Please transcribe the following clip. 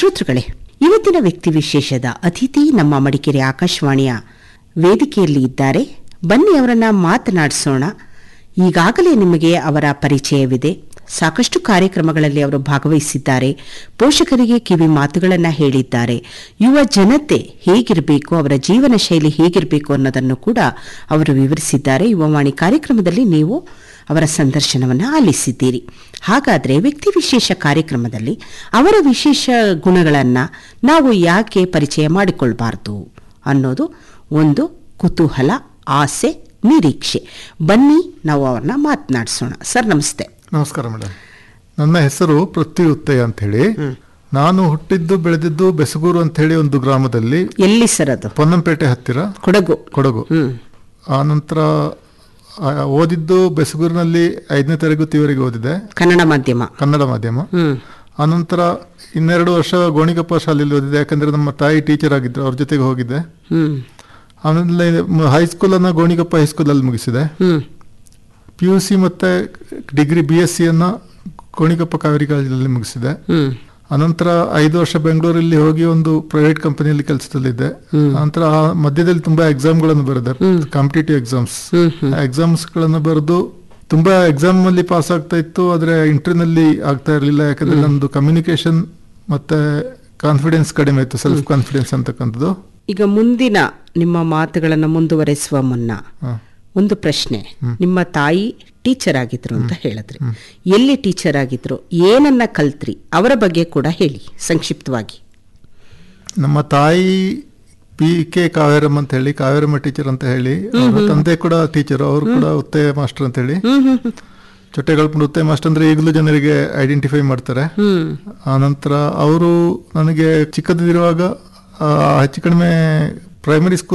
ಶ್ರೋತೃಗಳೇ ಇವತ್ತಿನ ವ್ಯಕ್ತಿ ವಿಶೇಷದ ಅತಿಥಿ ನಮ್ಮ ಮಡಿಕೇರಿ ಆಕಾಶವಾಣಿಯ ವೇದಿಕೆಯಲ್ಲಿ ಇದ್ದಾರೆ ಬನ್ನಿ ಅವರನ್ನ ಮಾತನಾಡಿಸೋಣ ಈಗಾಗಲೇ ನಿಮಗೆ ಅವರ ಪರಿಚಯವಿದೆ ಸಾಕಷ್ಟು ಕಾರ್ಯಕ್ರಮಗಳಲ್ಲಿ ಅವರು ಭಾಗವಹಿಸಿದ್ದಾರೆ ಪೋಷಕರಿಗೆ ಕಿವಿ ಮಾತುಗಳನ್ನು ಹೇಳಿದ್ದಾರೆ ಯುವ ಜನತೆ ಹೇಗಿರಬೇಕು ಅವರ ಜೀವನ ಶೈಲಿ ಹೇಗಿರಬೇಕು ಅನ್ನೋದನ್ನು ಕೂಡ ಅವರು ವಿವರಿಸಿದ್ದಾರೆ ಯುವವಾಣಿ ಕಾರ್ಯಕ್ರಮದಲ್ಲಿ ನೀವು ಅವರ ಸಂದರ್ಶನವನ್ನು ಆಲಿಸಿದ್ದೀರಿ ಹಾಗಾದರೆ ವ್ಯಕ್ತಿ ವಿಶೇಷ ಕಾರ್ಯಕ್ರಮದಲ್ಲಿ ಅವರ ವಿಶೇಷ ಗುಣಗಳನ್ನು ನಾವು ಯಾಕೆ ಪರಿಚಯ ಮಾಡಿಕೊಳ್ಬಾರ್ದು ಅನ್ನೋದು ಒಂದು ಕುತೂಹಲ ಆಸೆ ನಿರೀಕ್ಷೆ ಬನ್ನಿ ನಾವು ಅವ್ರನ್ನ ಮಾತನಾಡಿಸೋಣ ಸರ್ ನಮಸ್ತೆ ನಮಸ್ಕಾರ ಮೇಡಮ್ ನನ್ನ ಹೆಸರು ಪೃಥ್ವಿ ಉತ್ತಯ್ಯ ಅಂತ ಹೇಳಿ ನಾನು ಹುಟ್ಟಿದ್ದು ಬೆಳೆದಿದ್ದು ಬೆಸಗೂರು ಅಂತ ಹೇಳಿ ಒಂದು ಗ್ರಾಮದಲ್ಲಿ ಎಲ್ಲಿ ಸರ್ ಅದು ಪೊನ್ನಂಪೇಟೆ ಹತ್ತಿರ ಕೊಡಗು ಕೊಡಗು ಹ್ಮ್ ಆ ನಂತರ ಆ, ಓದಿದ್ದು ಬೆಸಗೂರಿನಲ್ಲಿ ಐದನೇ ತರಗತಿವರೆಗೆ ಓದಿದೆ ಕನ್ನಡ ಮಾಧ್ಯಮ ಕನ್ನಡ ಮಾಧ್ಯಮ ಹ್ಮ್ ಆನಂತರ ಇನ್ನೆರಡು ವರ್ಷ ಗೋಣಿಕೊಪ್ಪ ಶಾಲೆಯಲ್ಲಿ ಓದಿದೆ ಯಾಕಂದ್ರೆ ನಮ್ಮ ತಾಯಿ ಟೀಚರ್ ಆಗಿದ್ರು ಅವ್ರ ಜೊತೆಗೆ ಹೋಗಿದ್ದೆ ಹ್ಮ್ ಆಮೇಲೆ ಹೈಸ್ಕೂಲನ್ನು ಗೋಣಿಕೊಪ್ಪ ಹೈಸ್ಕೂಲಲ್ಲಿ ಮುಗಿಸಿದೆ ಹ್ಮ್ ಪಿ ಯು ಸಿ ಮತ್ತು ಡಿಗ್ರಿ ಬಿ ಎಸ್ ಸಿಯನ್ನು ಗೋಣಿಕೊಪ್ಪ ಕಾವೇರಿ ಕಾಲೇಜಲ್ಲಿ ಮುಗಿಸಿದೆ ಹ್ಮ್ ಅನಂತರ ಐದು ವರ್ಷ ಬೆಂಗಳೂರಲ್ಲಿ ಹೋಗಿ ಒಂದು ಪ್ರೈವೇಟ್ ಕಂಪನಿಯಲ್ಲಿ ಕೆಲಸದಲ್ಲಿದ್ದೆ ನಂತರ ಆ ಮಧ್ಯದಲ್ಲಿ ತುಂಬಾ ಎಕ್ಸಾಮ್ಗಳನ್ನು ಬರೆದೆ ಕಾಂಪಿಟೇಟಿವ್ ಎಕ್ಸಾಮ್ಸ್ ಹ್ಮ್ ಹ್ಮ್ ಎಕ್ಸಾಮ್ಸ್ ಗಳನ್ನು ಬರೆದು ತುಂಬಾ ಎಕ್ಸಾಮ್ ಅಲ್ಲಿ ಪಾಸ್ ಆಗ್ತಾ ಇತ್ತು ಆದ್ರೆ ಇಂಟರ್ನಲ್ಲಿ ಆಗ್ತಾ ಇರಲಿಲ್ಲ ಯಾಕಂದ್ರೆ ನಂದು ಕಮ್ಯುನಿಕೇಶನ್ ಮತ್ತೆ ಕಾನ್ಫಿಡೆನ್ಸ್ ಕಡಿಮೆ ಇತ್ತು ಸೆಲ್ಫ್ ಕಾನ್ಫಿಡೆನ್ಸ್ ಅಂತಕ್ಕಂಥದ್ದು ಈಗ ಮುಂದಿನ ನಿಮ್ಮ ಮಾತುಗಳನ್ನು ಮುಂದುವರೆಸುವ ಮುನ್ನ ಹ. ಒಂದು ಪ್ರಶ್ನೆ ನಿಮ್ಮ ತಾಯಿ ಟೀಚರ್ ಆಗಿದ್ರು ಅಂತ ಹೇಳಿದ್ರಿ ಎಲ್ಲಿ ಟೀಚರ್ ಆಗಿದ್ರು ಏನನ್ನ ಕಲ್ತ್ರಿ ಅವರ ಬಗ್ಗೆ ಕೂಡ ಹೇಳಿ ಸಂಕ್ಷಿಪ್ತವಾಗಿ ನಮ್ಮ ತಾಯಿ ಪಿ ಕೆ ಕಾವೇರಮ್ಮ ಅಂತ ಹೇಳಿ ಕಾವೇರಮ್ಮ ಟೀಚರ್ ಅಂತ ಹೇಳಿ ಅವರ ತಂದೆ ಕೂಡ ಟೀಚರ್ ಅವರು ಕೂಡ ಉತ್ತಯ ಮಾಸ್ಟರ್ ಅಂತ ಹೇಳಿ ಹ್ಮ್ ಹ್ಮ್ ಹ್ಮ್ ಚೊಟ್ಟೆಗಳ್ಪುಂಡು ಉತ್ತಯ ಮಾಸ್ಟರ್ ಅಂದ್ರೆ ಈಗಲೂ ಜನರಿಗೆ ಐಡೆಂಟಿಫೈ ಮಾಡ್ತಾರೆ ಹ್ಮ್ ಆನಂತರ ಅವರು ನನಗೆ ಚಿಕ್ಕದಿರುವಾಗ ಆ, ಹೆಚ್ಚು ಕಡಿಮೆ ಪ್ರೈಮರಿ ಸ್ಕೂಲ್